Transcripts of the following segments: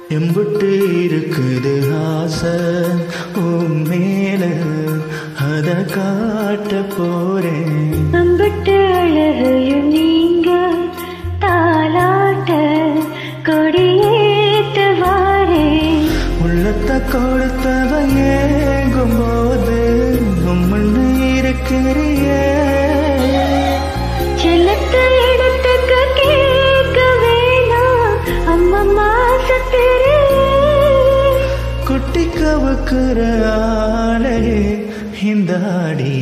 எம்புட்டு இருக்குது ஆசை உன் மேல அத காட்ட போறேன் அம்பிட்டு அழகையும் நீங்க தாலாட்ட கொடியேத்து வாரே உள்ளத்தை கொடுத்தவ ஏங்கும் போது உம்மண்ணு இருக்கிறியே செல்லத்தை இடத்துக்கு கேட்க வேணாம் அம்மம்மா சத்திரே குட்டி கவுக்குற ஆளே இந்த ஆடி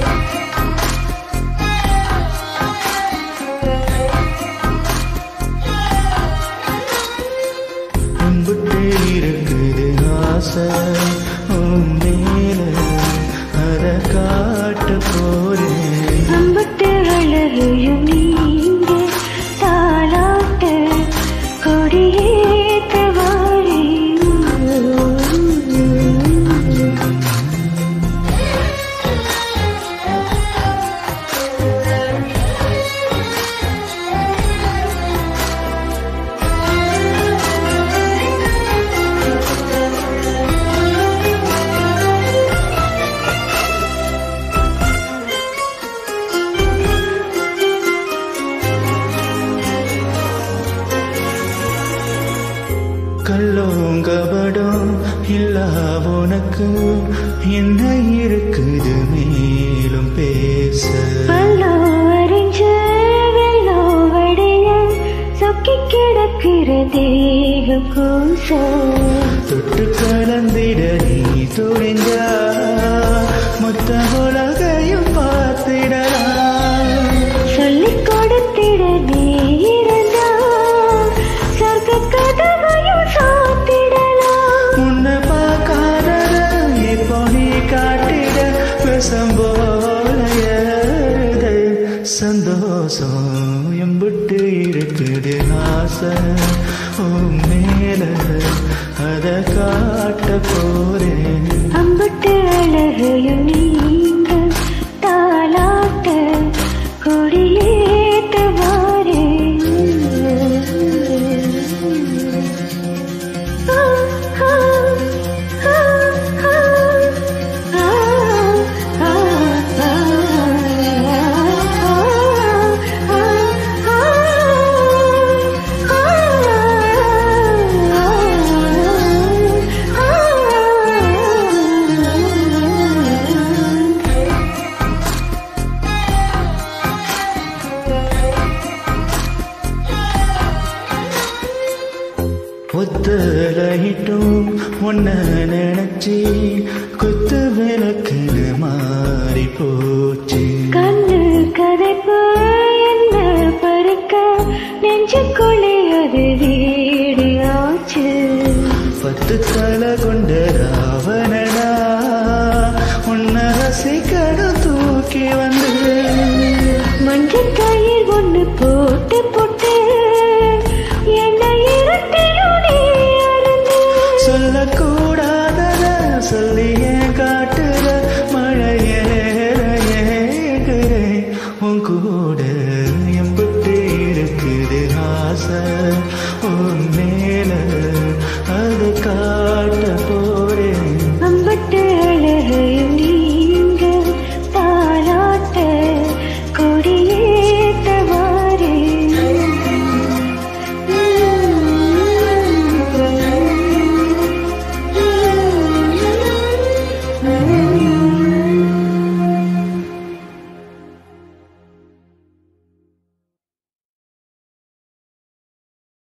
உம்புட்டு இருக்குது ஆசை உன் மேல அத காட்ட போறேன் அம்பிட்டு அழகையும் நீங்க தாலாட்ட கொடியேத்து வாரே கல்லோங்கபடம் இல்லா உனக்கு என்ன இருக்குது மேலும் பேச பல்லோ அறிஞ்சு வெள்ளோ வடைய சொக்கி கிடக்கிற தேகம் கூச தொட்டு கலந்திட நீ துணிஞ்சா மொத்த உலகையும் பார்த்திடலாம் சொல்லிக் கொடுத்திட நீ இருந்தா சொர்க்க கதவையும் சாத்திடலாம் உன்னை பார்க்காதத இப்போ நீ காட்டிட விஷம் போல ஏறுது சந்தோஷம் எம்புட்டு இருக்குது ஆசை உன் மேல அத காட்ட போறேன் அம்பிட்டு அழகையும் நீங்க தாலாட்ட கொடியேத்து வாரே ஆ, ஆ, ஆ, ஆ, ஆ, ஆ, ஆ, ஒத்தலைட்டும் உன்ன நினைச்சி குத்து விளக்குன்னு மாறி போச்சு கண்ணு கதைப்பு என்ன பறிக்க நெஞ்சுக்குள்ளே அது வீடு ஆச்சு பத்து தலை கொண்ட ராவணனா உன்ன ரசிக்கணும் தூக்கி வந்து மஞ்சள் கயிர் ஒண்ணு போட்டு போட்டு என்னை இருட்டிலும் நீ அருந்து சொல்லக்கூடாதத சொல்லியே காட்டுற மழையேற ஏகுறேன் உன் கூட எம்புட்டு இருக்குது ஆசை உன் மேல அது காட்ட போறேன்